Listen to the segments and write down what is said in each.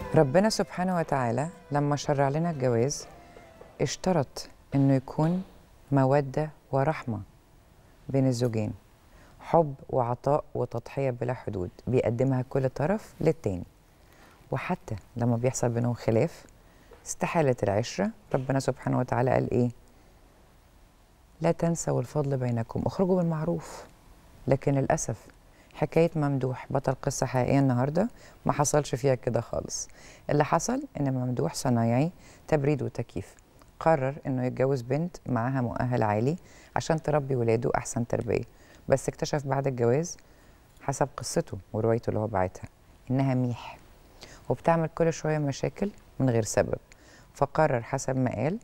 ربنا سبحانه وتعالى لما شرع لنا الجواز اشترط انه يكون موده ورحمه بين الزوجين حب وعطاء وتضحيه بلا حدود بيقدمها كل طرف للتاني وحتى لما بيحصل بينهم خلاف استحاله العشره ربنا سبحانه وتعالى قال ايه لا تنسوا الفضل بينكم اخرجوا بالمعروف لكن للاسف حكايه ممدوح بطل قصه حقيقيه النهارده ما حصلش فيها كده خالص اللي حصل ان ممدوح صنايعي تبريد وتكييف قرر انه يتجوز بنت معاها مؤهل عالي عشان تربي ولاده احسن تربيه بس اكتشف بعد الجواز حسب قصته وروايته اللي هو باعتها انها ميح وبتعمل كل شويه مشاكل من غير سبب فقرر حسب ما قال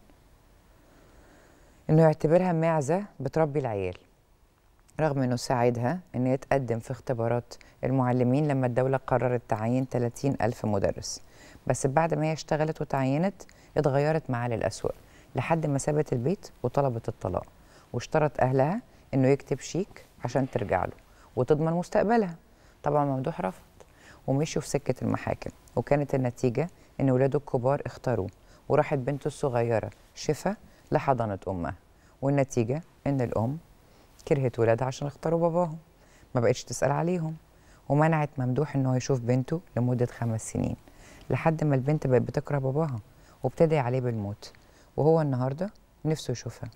انه يعتبرها معزه بتربي العيال رغم انه ساعدها ان هي تقدم في اختبارات المعلمين لما الدوله قررت تعيين 30 الف مدرس بس بعد ما هي اشتغلت وتعينت اتغيرت معاه للأسوأ لحد ما سابت البيت وطلبت الطلاق واشترط اهلها انه يكتب شيك عشان ترجع له وتضمن مستقبلها طبعا ممدوح رفض ومشوا في سكه المحاكم وكانت النتيجه ان ولاده الكبار اختاروه وراحت بنته الصغيره شفا لحضانه امها والنتيجه ان الام كرهت ولادها عشان اختاروا باباهم ما بقتش تسأل عليهم ومنعت ممدوح ان هو يشوف بنته لمدة خمس سنين لحد ما البنت بقت بتكره باباها وابتدى عليه بالموت وهو النهاردة نفسه يشوفها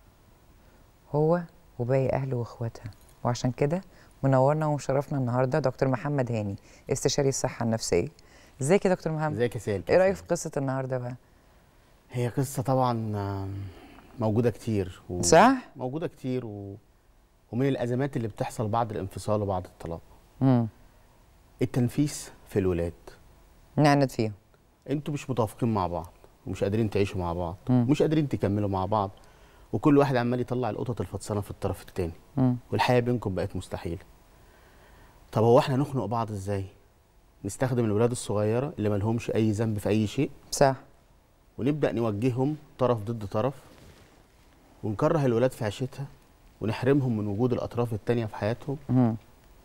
هو وباقي أهله وإخواتها وعشان كده منورنا ومشرفنا النهارده دكتور محمد هاني استشاري الصحة النفسية ازيك يا دكتور محمد ازيك يا سالم ايه رأيك في قصة النهارده بقى هي قصه طبعا آه، موجوده كتير و... صح؟ موجوده كتير و... ومن الازمات اللي بتحصل بعد الانفصال وبعد الطلاق امم التنفيس في الولاد نعند فيهم انتوا مش متوافقين مع بعض ومش قادرين تعيشوا مع بعض مم. مش قادرين تكملوا مع بعض وكل واحد عمال يطلع القطط الفطسانه في الطرف التاني مم. والحياه بينكم بقت مستحيله طب هو احنا نخنق بعض ازاي نستخدم الولاد الصغيره اللي مالهمش اي ذنب في اي شيء صح ونبدا نوجههم طرف ضد طرف ونكره الولاد في عيشتها ونحرمهم من وجود الاطراف التانية في حياتهم مم.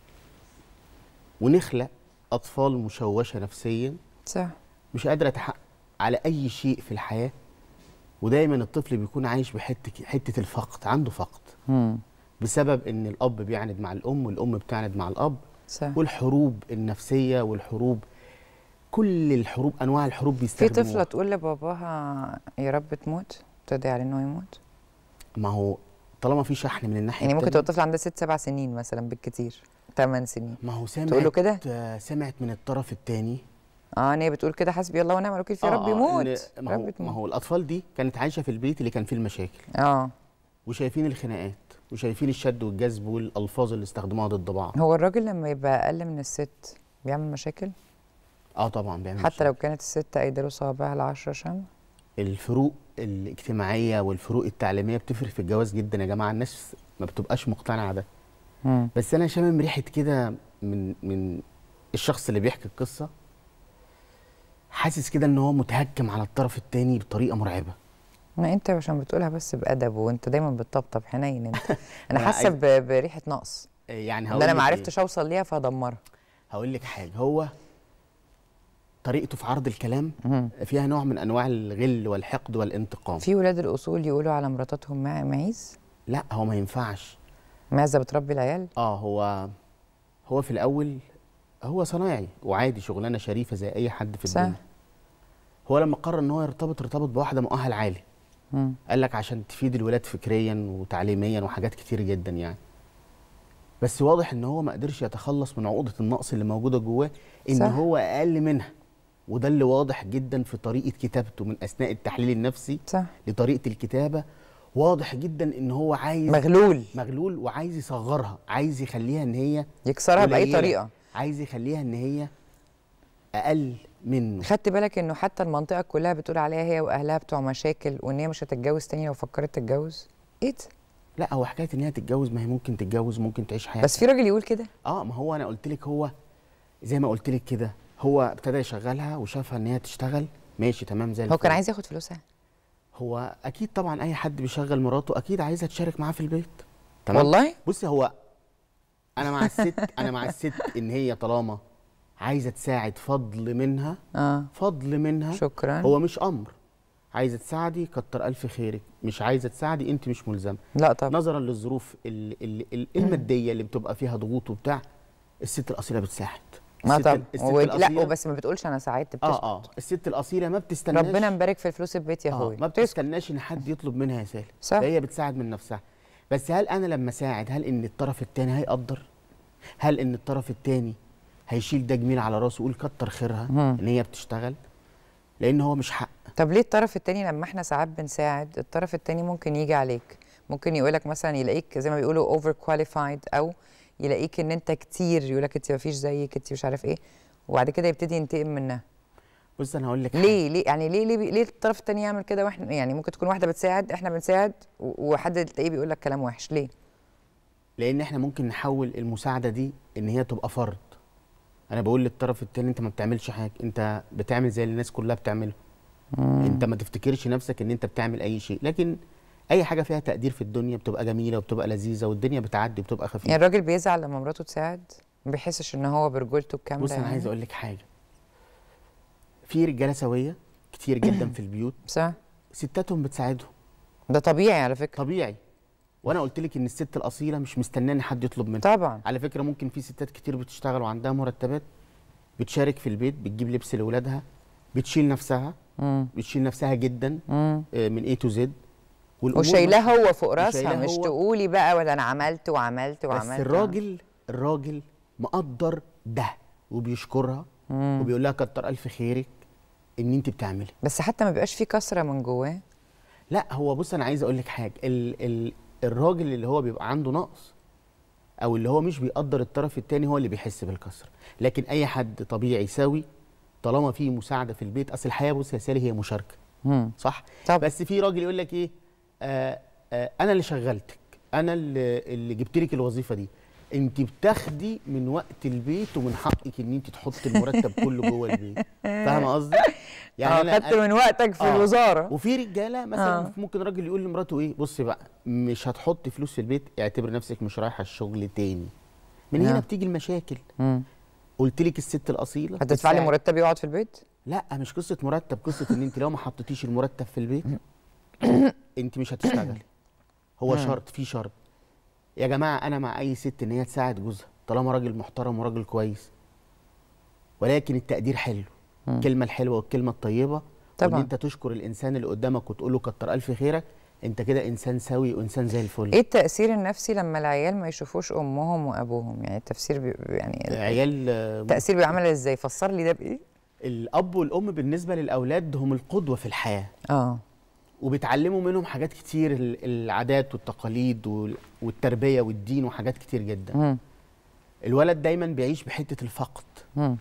ونخلق اطفال مشوشه نفسيا صح مش قادره تحقق على اي شيء في الحياه ودايما الطفل بيكون عايش بحته حته الفقد عنده فقد مم. بسبب ان الاب بيعند مع الام والام بتعند مع الاب صح والحروب النفسيه والحروب كل الحروب انواع الحروب في بيستخدموها طفلة تقول لباباها يا رب تموت تدعي عليه انه يموت ما هو طالما في شحن من الناحيه يعني ممكن التانية، تبقى طفل عندها ست سبع سنين مثلا بالكتير ثمان سنين ما هو سمعت تقول له كده؟ آه، سمعت من الطرف الثاني اه ان هي بتقول كده حسبي الله ونعم الوكيل في يا رب يموت ما يا هو رب ما تموت هو الاطفال دي كانت عايشه في البيت اللي كان فيه المشاكل اه وشايفين الخناقات وشايفين الشد والجذب والالفاظ اللي استخدموها ضد بعض هو الراجل لما يبقى اقل من الست بيعمل مشاكل اه طبعا بيعمل حتى مشاكل. لو كانت الست قايده له صوابعها العشرة شم الفروق الاجتماعيه والفروق التعليميه بتفرق في الجواز جدا يا جماعه الناس ما بتبقاش مقتنعه ده مم. بس انا شامم ريحه كده من من الشخص اللي بيحكي القصه حاسس كده ان هو متهكم على الطرف التاني بطريقه مرعبه ما انت عشان بتقولها بس بادب وانت دايما بتطبطب حنين انت انا أنا حاسه عايز- ب- بريحه نقص يعني ان هقول انا لك ما إيه؟ عرفتش اوصل ليها فهدمرها هقول لك حاجه هو طريقته في عرض الكلام مم. فيها نوع من انواع الغل والحقد والانتقام في ولاد الاصول يقولوا على مراتاتهم مع- معيز لا هو ما ينفعش معزه بتربي العيال اه هو هو في الاول هو صنايعي وعادي شغلانه شريفه زي اي حد في صح. الدنيا هو لما قرر ان هو يرتبط ارتبط بواحده مؤهل عالي مم. قال لك عشان تفيد الولاد فكريا وتعليميا وحاجات كتير جدا يعني بس واضح ان هو ما قدرش يتخلص من عقده النقص اللي موجوده جواه ان صح. هو اقل منها وده اللي واضح جدا في طريقه كتابته من اثناء التحليل النفسي صح لطريقه الكتابه واضح جدا ان هو عايز مغلول مغلول وعايز يصغرها عايز يخليها ان هي يكسرها باي قليلة. طريقه عايز يخليها ان هي اقل منه خدت بالك انه حتى المنطقه كلها بتقول عليها هي واهلها بتوع مشاكل وان هي مش هتتجوز تاني لو فكرت تتجوز ايه ده لا هو حكايه ان هي تتجوز ما هي ممكن تتجوز ممكن تعيش حياتها بس في راجل يقول كده اه ما هو انا قلت لك هو زي ما قلت لك كده هو ابتدى يشغلها وشافها ان هي تشتغل ماشي تمام زي هو كان الفل. عايز ياخد فلوسها هو اكيد طبعا اي حد بيشغل مراته اكيد عايزها تشارك معاه في البيت تمام والله بصي هو انا مع الست انا مع الست ان هي طالما عايزه تساعد فضل منها اه فضل منها شكرا هو مش امر عايزه تساعدي كتر الف خيرك مش عايزه تساعدي انت مش ملزمه لا طبعا نظرا للظروف ال ال ال الماديه اللي بتبقى فيها ضغوط وبتاع الست الاصيله بتساعد ما الست طبعا ال- الست و... لا الأصيلة- وبس ما بتقولش انا ساعدت بتسكت اه اه الست الاصيله ما بتستناش ربنا مبارك في الفلوس البيت يا آه اخويا ما بتسكت بتستناش ان حد يطلب منها يا سالم صح. هي بتساعد من نفسها بس هل انا لما اساعد هل ان الطرف الثاني هيقدر هل ان الطرف الثاني هيشيل ده جميل على راسه ويقول كتر خيرها مم. ان هي بتشتغل لان هو مش حق طب ليه الطرف التاني لما احنا ساعات بنساعد الطرف التاني ممكن يجي عليك ممكن يقولك مثلا يلاقيك زي ما بيقولوا اوفر كواليفايد او يلاقيك ان انت كتير يقولك انت مفيش زيك انت مش عارف ايه وبعد كده يبتدي ينتقم منها بص انا هقول لك حاجة. ليه ليه يعني ليه ليه, بي- ليه الطرف التاني يعمل كده واحنا يعني ممكن تكون واحده بتساعد احنا بنساعد و- وحد تلاقيه بيقول لك كلام وحش ليه لان احنا ممكن نحول المساعده دي ان هي تبقى فرض انا بقول للطرف التاني انت ما بتعملش حاجه انت بتعمل زي اللي الناس كلها بتعمله انت ما تفتكرش نفسك ان انت بتعمل اي شيء لكن اي حاجه فيها تقدير في الدنيا بتبقى جميله وبتبقى لذيذه والدنيا بتعدي وبتبقى خفيفه يعني الراجل بيزعل لما مراته تساعد ما بيحسش ان هو برجولته الكامله بص انا يعني. عايز اقول لك حاجه في رجاله سويه كتير جدا في البيوت صح ستاتهم بتساعدهم ده طبيعي على فكره طبيعي وانا قلت لك ان الست الاصيله مش مستنيه ان حد يطلب منها طبعا على فكره ممكن في ستات كتير بتشتغل وعندها مرتبات بتشارك في البيت بتجيب لبس لاولادها بتشيل نفسها مم. بتشيل نفسها جدا مم. آه، من اي تو زد وشايلاه هو فوق راسها وشايلاه مش هو. تقولي بقى ولا انا عملت وعملت بس وعملت الراجل الراجل مقدر ده وبيشكرها مم. وبيقول لها كتر الف خيرك ان انت بتعملي بس حتى ما بيبقاش فيه كسره من جواه لا هو بص انا عايز اقول لك حاجه ال ال الراجل اللي هو بيبقى عنده نقص او اللي هو مش بيقدر الطرف التاني هو اللي بيحس بالكسر لكن اي حد طبيعي سوي طالما في مساعده في البيت اصل الحياه بص يا سالي هي مشاركه مم. صح طبعا بس في راجل يقول لك ايه آه آه انا اللي شغلتك انا اللي, اللي جبت لك الوظيفه دي انت بتاخدي من وقت البيت ومن حقك ان انت تحطي المرتب كله جوه البيت فاهمه قصدي يعني اه خدت من وقتك في آه. الوزاره وفي رجاله مثلا آه. آه. ممكن راجل يقول لمراته ايه بصي بقى مش هتحطي فلوس في البيت اعتبر نفسك مش رايحه الشغل تاني من هنا آه. بتيجي المشاكل مم. قلت لك الست الاصيله هتدفع لي بتساعد. مرتب يقعد في البيت لا مش قصه مرتب قصه ان انت لو ما حطيتيش المرتب في البيت انت مش هتشتغلي هو مم. شرط في شرط يا جماعه انا مع اي ست ان هي تساعد جوزها طالما راجل محترم وراجل كويس ولكن التقدير حلو مم. الكلمه الحلوه والكلمه الطيبه طبعاً. وان انت تشكر الانسان اللي قدامك وتقول له كتر الف خيرك انت كده انسان سوي وانسان زي الفل ايه التاثير النفسي لما العيال ما يشوفوش امهم وابوهم يعني التفسير بي يعني العيال آه، التاثير بيعمل ازاي فسر لي ده بايه الاب والام بالنسبه للاولاد هم القدوه في الحياه اه وبيتعلموا منهم حاجات كتير ال- العادات والتقاليد وال- والتربيه والدين وحاجات كتير جدا مم. الولد دايما بيعيش بحته الفقد مم.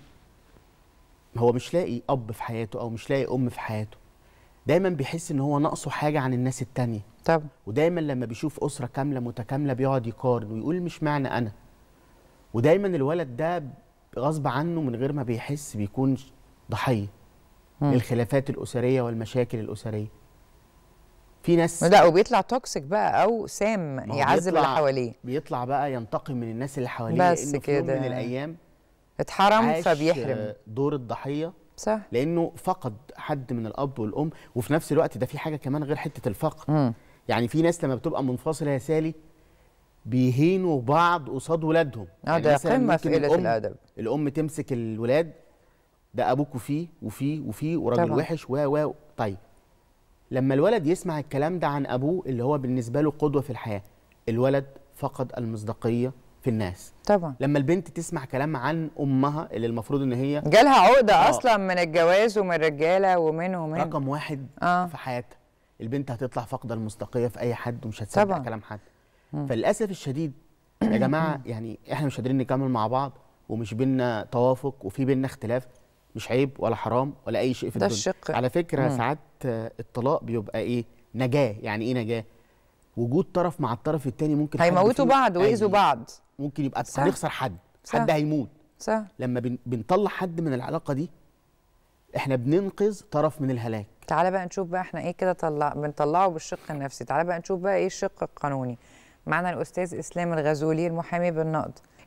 هو مش لاقي اب في حياته او مش لاقي ام في حياته دايما بيحس ان هو ناقصه حاجه عن الناس التانية طب ودايما لما بيشوف اسره كامله متكامله بيقعد يقارن ويقول مش معنى انا ودايما الولد ده غصب عنه من غير ما بيحس بيكون ش- ضحيه مم. للخلافات الاسريه والمشاكل الاسريه في ناس لا وبيطلع توكسيك بقى او سام ما هو يعذب اللي بيطلع- حواليه بيطلع بقى ينتقم من الناس اللي حواليه بس لانه في يوم كده. من الايام اتحرم عاش فبيحرم دور الضحيه صح لانه فقد حد من الاب والام وفي نفس الوقت ده في حاجه كمان غير حته الفقر مم. يعني في ناس لما بتبقى منفصله يا سالي بيهينوا بعض قصاد ولادهم اه يعني ده مثلاً قمه في ممكن قله الأم- الادب الام تمسك الولاد ده ابوكوا فيه وفيه وفيه وراجل طبعاً. وحش و و طيب لما الولد يسمع الكلام ده عن ابوه اللي هو بالنسبه له قدوه في الحياه الولد فقد المصداقيه في الناس طبعا لما البنت تسمع كلام عن امها اللي المفروض ان هي جالها عقده آه. اصلا من الجواز ومن الرجاله ومن ومن رقم واحد اه في حياتها البنت هتطلع فاقده المصداقيه في اي حد ومش هتصدق طبعاً. كلام حد مم. فللاسف الشديد يا جماعه يعني احنا مش قادرين نكمل مع بعض ومش بينا توافق وفي بينا اختلاف مش عيب ولا حرام ولا اي شيء في ده الدنيا الشق على فكره مم. ساعات آه، الطلاق بيبقى ايه نجاه يعني ايه نجاه وجود طرف مع الطرف التاني ممكن حد هيموتوا فيهم بعض ويأذوا هي- بعض ممكن يبقى صح. هنخسر حد صح. حد هيموت صح لما بن- بنطلع حد من العلاقه دي احنا بننقذ طرف من الهلاك تعالى بقى نشوف بقى احنا ايه كده طلع بنطلعه بالشق النفسي تعالى بقى نشوف بقى ايه الشق القانوني معنا الاستاذ اسلام الغزولي المحامي بالنقد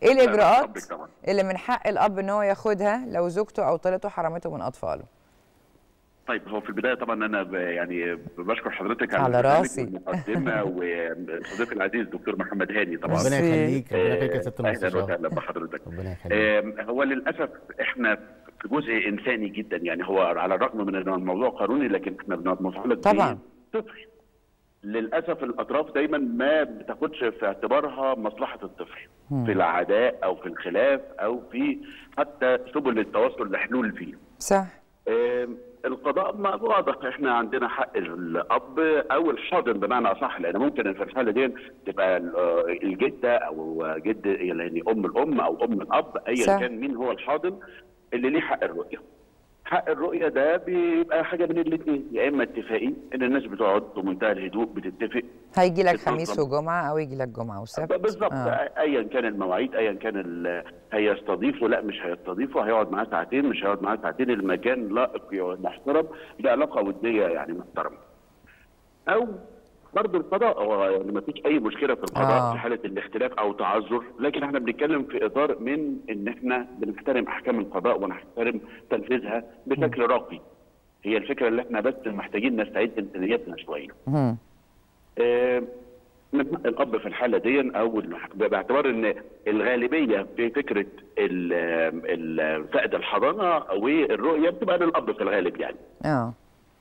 ايه لا، الاجراءات ربك طبعا. اللي من حق الاب ان هو ياخدها لو زوجته او طلته حرمته من اطفاله طيب هو في البدايه طبعا انا ب- يعني بشكر حضرتك على البرنامج راسي. والمقدمه وصديقي العزيز دكتور محمد هاني طبعا ربنا ميرسي. يخليك ربنا يخليك يا آه، ست اهلا المستشار وسهلا بحضرتك ربنا يخليك آم، هو للاسف احنا في جزء انساني جدا يعني هو على الرغم من ان الموضوع قانوني لكن احنا بنتعلق طبعاً. طفل للاسف الاطراف دايما ما بتاخدش في اعتبارها مصلحه الطفل في العداء او في الخلاف او في حتى سبل التوصل لحلول فيه صح آم، القضاء ما واضح احنا عندنا حق الاب او الحاضن بمعنى اصح لان ممكن في الحاله دي تبقى ال- آه، الجده او جد يعني ام الام او ام الاب ايا صح. كان مين هو الحاضن اللي ليه حق الرؤيه. حق الرؤيه ده بيبقى حاجه من الاثنين يا اما اتفاقي ان الناس بتقعد بمنتهى الهدوء بتتفق هيجي لك بتنظم. خميس وجمعه او يجي لك جمعه وسبت بالظبط آه. ايا كان المواعيد ايا كان ال- هيستضيفه لا مش هيستضيفه هيقعد معاه ساعتين مش هيقعد معاه ساعتين المكان لائق محترم بعلاقه وديه يعني محترمه. او برضه القضاء هو يعني ما فيش اي مشكله في القضاء آه. في حاله الاختلاف او تعذر لكن احنا بنتكلم في اطار من ان احنا بنحترم احكام القضاء ونحترم تنفيذها بشكل راقي. هي الفكره اللي احنا بس محتاجين نستعيد انسانيتنا شويه. مم. آه، من حق الاب في الحاله دي او الح- باعتبار ان الغالبيه في فكره ال- ال- فقد الحضانه والرؤيه بتبقى للاب في الغالب يعني اه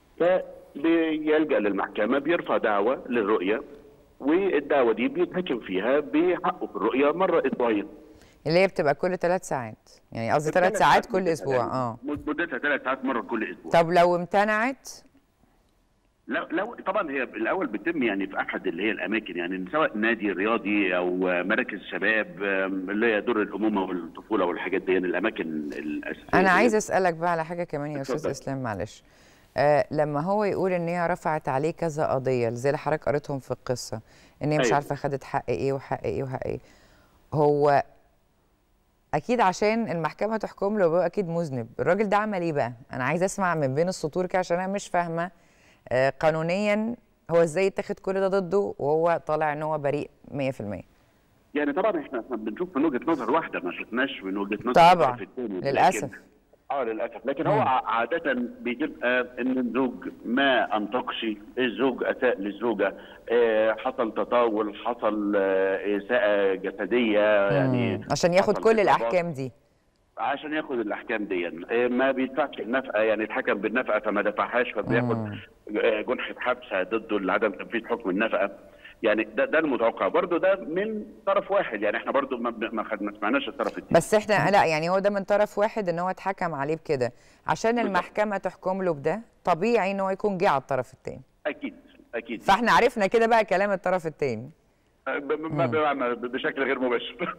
فبيلجا للمحكمه بيرفع دعوه للرؤيه والدعوه دي بيتحكم فيها بحقه في الرؤيه مره اسبوعيا اللي هي بتبقى كل ثلاث ساعات يعني قصدي ثلاث ساعات كل مدتها اسبوع يعني اه مدتها ثلاث ساعات مره كل اسبوع طب لو امتنعت لو لو طبعا هي الاول بتتم يعني في احد اللي هي الاماكن يعني سواء نادي رياضي او مراكز شباب آم، اللي هي دور الامومه والطفوله والحاجات دي يعني الاماكن الاساسيه انا عايزه اسالك بقى على حاجه كمان يا استاذ اتفضل. اسلام معلش آه لما هو يقول ان هي رفعت عليه كذا قضيه زي اللي حضرتك قريتهم في القصه ان هي مش أيوة. عارفه خدت حق ايه وحق ايه وحق ايه هو اكيد عشان المحكمه تحكم له هو اكيد مذنب الراجل ده عمل ايه بقى انا عايزه اسمع من بين السطور كده عشان انا مش فاهمه آه قانونيا هو ازاي اتاخد كل ده ضده وهو طالع ان هو بريء 100% يعني طبعا احنا احنا بنشوف من وجهه نظر واحده ما شفناش من وجهه نظر طبعا الطرف الثاني. لكن- للاسف اه للاسف لكن هو ع- عاده بتبقى ان الزوج ما انطقش الزوج اساء للزوجه آه حصل تطاول حصل آه اساءه جسديه يعني مم. عشان ياخد حصل كل إصابات. الاحكام دي عشان ياخد الاحكام دي آه، ما بيدفعش النفقه يعني اتحكم بالنفقه فما دفعهاش فبياخد آه، جنحه حبس ضده لعدم تنفيذ حكم النفقه يعني ده ده المتوقع برضه ده من طرف واحد يعني احنا برضه ما بن- ما خد- ما سمعناش الطرف الثاني بس احنا لا يعني هو ده من طرف واحد ان هو اتحكم عليه بكده عشان بالظبط. المحكمه تحكم له بده طبيعي ان هو يكون جه على الطرف الثاني اكيد اكيد فاحنا عرفنا كده بقى كلام الطرف الثاني آه، ب- ب- ب- بشكل غير مباشر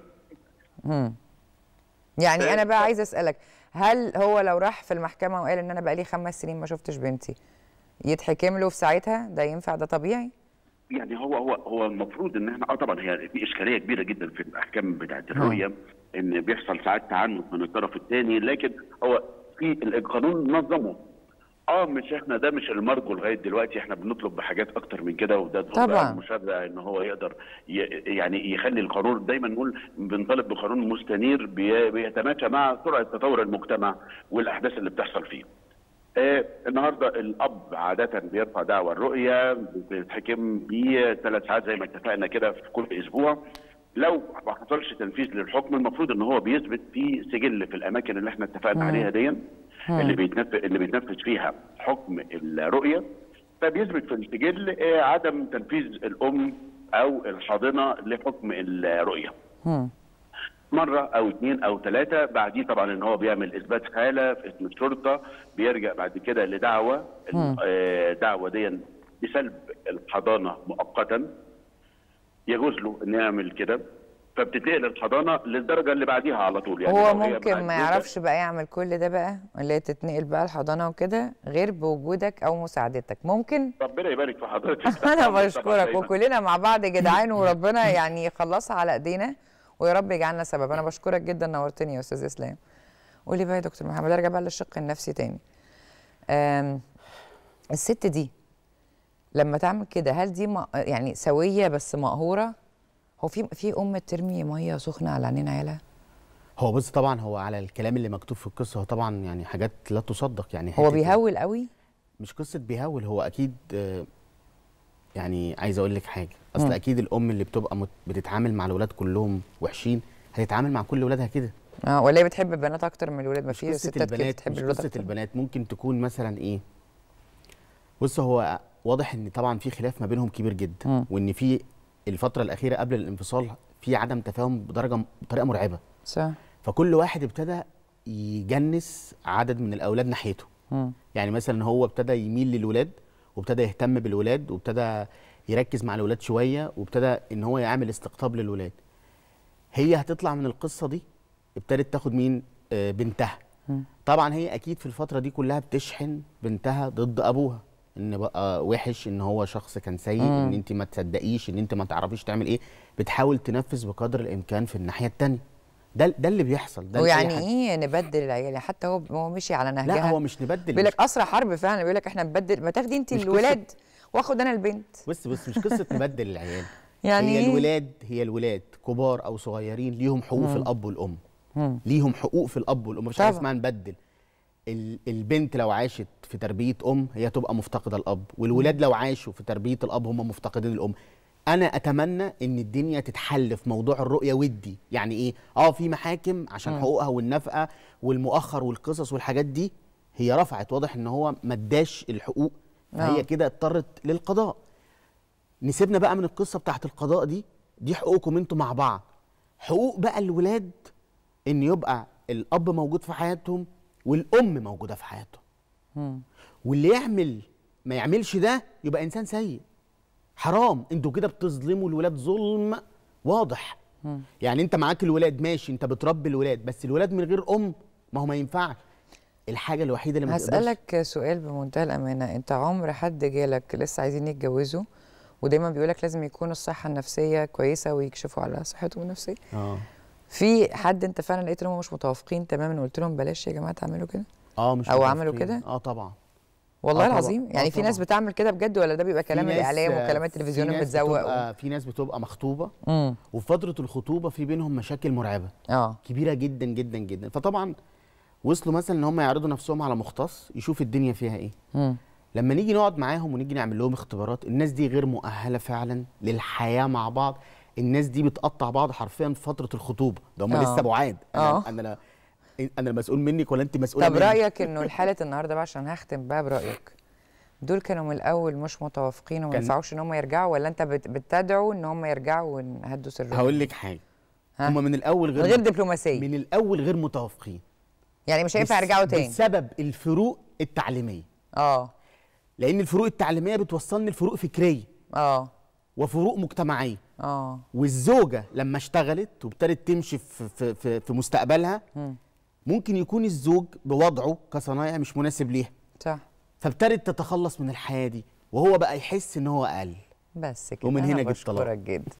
يعني انا بقى عايزه اسالك هل هو لو راح في المحكمه وقال ان انا بقى لي خمس سنين ما شفتش بنتي يتحكم له في ساعتها ده ينفع ده طبيعي يعني هو هو هو المفروض ان احنا اه طبعا هي في اشكاليه كبيره جدا في الاحكام بتاعت الرؤيه ان بيحصل ساعات تعنت من الطرف الثاني لكن هو في القانون نظمه اه مش احنا ده مش المرجو لغايه دلوقتي احنا بنطلب بحاجات اكتر من كده وده دور طبعاً. بقى المشرع ان هو يقدر ي يعني يخلي القانون دايما نقول بنطالب بقانون مستنير بي- بيتماشى مع سرعه تطور المجتمع والاحداث اللي بتحصل فيه. آه النهارده الاب عاده بيرفع دعوى الرؤيه بيتحكم بثلاث ساعات زي ما اتفقنا كده في كل اسبوع لو ما حصلش تنفيذ للحكم المفروض ان هو بيثبت في سجل في الاماكن اللي احنا اتفقنا عليها دي اللي بيتنفذ اللي بيتنفذ فيها حكم الرؤيه فبيثبت في السجل آه، عدم تنفيذ الام او الحاضنه لحكم الرؤيه. مره او اثنين او ثلاثه بعديه طبعا ان هو بيعمل اثبات حاله في اسم الشرطه بيرجع بعد كده لدعوه آه، دعوه دي بسلب الحضانه مؤقتا يجوز له انه يعمل كده فبتنتقل الحضانه للدرجه اللي بعديها على طول يعني هو لو هي ممكن بعد ما كده- يعرفش بقى يعمل كل ده بقى اللي هي تتنقل بقى الحضانه وكده غير بوجودك او مساعدتك ممكن ربنا يبارك في حضرتك انا طبعاً بشكرك دايماً. وكلنا مع بعض جدعان وربنا يعني يخلصها على ايدينا ويا رب يجعلنا سبب انا بشكرك جدا نورتني يا استاذ اسلام قولي بقى يا دكتور محمد ارجع بقى للشق النفسي تاني أم، الست دي لما تعمل كده هل دي م- يعني سويه بس مقهوره هو في في ام ترمي ميه سخنه على عينين عيالها هو بص طبعا هو على الكلام اللي مكتوب في القصه هو طبعا يعني حاجات لا تصدق يعني هو حتة- بيهول قوي مش قصه بيهول هو اكيد آه، يعني عايز اقول لك حاجه اصل مم. اكيد الام اللي بتبقى مت- بتتعامل مع الولاد كلهم وحشين هتتعامل مع كل ولادها كده اه ولا هي بتحب البنات اكتر من الولاد ما مش في قصه ستات كده البنات بتحب مش الولاد قصه اكتر البنات ممكن تكون مثلا ايه بص هو واضح ان طبعا في خلاف ما بينهم كبير جدا مم. وان في الفتره الاخيره قبل الانفصال في عدم تفاهم بدرجه بطريقه مرعبه صح فكل واحد ابتدى يجنس عدد من الاولاد ناحيته مم. يعني مثلا هو ابتدى يميل للولاد وابتدى يهتم بالولاد وابتدى يركز مع الولاد شويه وابتدى ان هو يعمل استقطاب للولاد هي هتطلع من القصه دي ابتدت تاخد مين آه بنتها مم. طبعا هي اكيد في الفتره دي كلها بتشحن بنتها ضد ابوها ان بقى وحش ان هو شخص كان سيء مم. ان انت ما تصدقيش ان انت ما تعرفيش تعمل ايه بتحاول تنفذ بقدر الامكان في الناحيه التانية ده ده اللي بيحصل ده لأي ويعني حد. ايه نبدل العيال يعني حتى هو هو مشي على نهجها لا هو مش نبدل بيقول مش لك اسرى حرب فعلا بيقول لك احنا نبدل ما تاخدي انت مش قصة- الولاد واخد انا البنت بص بص مش قصه نبدل العيال يعني هي إيه؟ الولاد هي الولاد كبار او صغيرين ليهم حقوق في الاب والام مم. ليهم حقوق في الاب والام مفيش حاجه طبعا. اسمها نبدل ال- البنت لو عاشت في تربيه ام هي تبقى مفتقده الاب والولاد لو عاشوا في تربيه الاب هم مفتقدين الام انا اتمنى ان الدنيا تتحل في موضوع الرؤيه ودي يعني ايه اه في محاكم عشان حقوقها والنفقه والمؤخر والقصص والحاجات دي هي رفعت واضح ان هو ما اداش الحقوق آه. فهي كده اضطرت للقضاء نسيبنا بقى من القصه بتاعت القضاء دي دي حقوقكم انتوا مع بعض حقوق بقى الولاد ان يبقى الاب موجود في حياتهم والام موجوده في حياتهم مم. واللي يعمل ما يعملش ده يبقى انسان سيء حرام انتوا كده بتظلموا الولاد ظلم واضح مم. يعني انت معاك الولاد ماشي انت بتربي الولاد بس الولاد من غير ام ما هو ما ينفعش الحاجه الوحيده اللي ما تقدرش هسألك سؤال بمنتهى الأمانة أنت عمر حد جالك لسه عايزين يتجوزوا ودايما بيقولك لازم يكون الصحة النفسية كويسة ويكشفوا على صحتهم النفسية اه في حد أنت فعلا لقيت إن هم مش متوافقين تماما وقلت لهم بلاش يا جماعة تعملوا كده اه مش أو عملوا متفقين. كده؟ اه طبعا والله آه طبعا. العظيم آه يعني في ناس طبعا. بتعمل كده بجد ولا ده بيبقى كلام في ناس- الإعلام وكلام في التلفزيون ناس المتزوق بتبقى في ناس بتبقى مخطوبه امم وفي فتره الخطوبه في بينهم مشاكل مرعبه اه كبيره جدا جدا جدا فطبعا وصلوا مثلا ان هم يعرضوا نفسهم على مختص يشوف الدنيا فيها ايه امم لما نيجي نقعد معاهم ونيجي نعمل لهم اختبارات الناس دي غير مؤهله فعلا للحياه مع بعض الناس دي بتقطع بعض حرفيا في فتره الخطوبه ده هم آه. لسه بعاد آه. انا انا لا انا المسؤول منك ولا انت مسؤوله طب مني رأيك إنه الحالة النهاردة بقى عشان هختم بقى برأيك دول كانوا من الأول مش متوافقين وما كان- ينفعوش إن هم يرجعوا ولا أنت بت- بتدعو إن هم يرجعوا ونهدوا سرهم هقول لك حاجه ها؟ هم من الاول من غير غير دبلوماسية من الاول غير متوافقين يعني مش هينفع بس- يرجعوا تاني بسبب الفروق التعليميه اه لان الفروق التعليميه بتوصلني لفروق فكريه اه وفروق مجتمعيه اه والزوجه لما اشتغلت وابتدت تمشي في في في, في مستقبلها مم. ممكن يكون الزوج بوضعه كصنايع مش مناسب ليها صح فابتدت تتخلص من الحياه دي وهو بقى يحس ان هو اقل بس كده ومن أنا هنا جه الطلاق. بشكرك جدا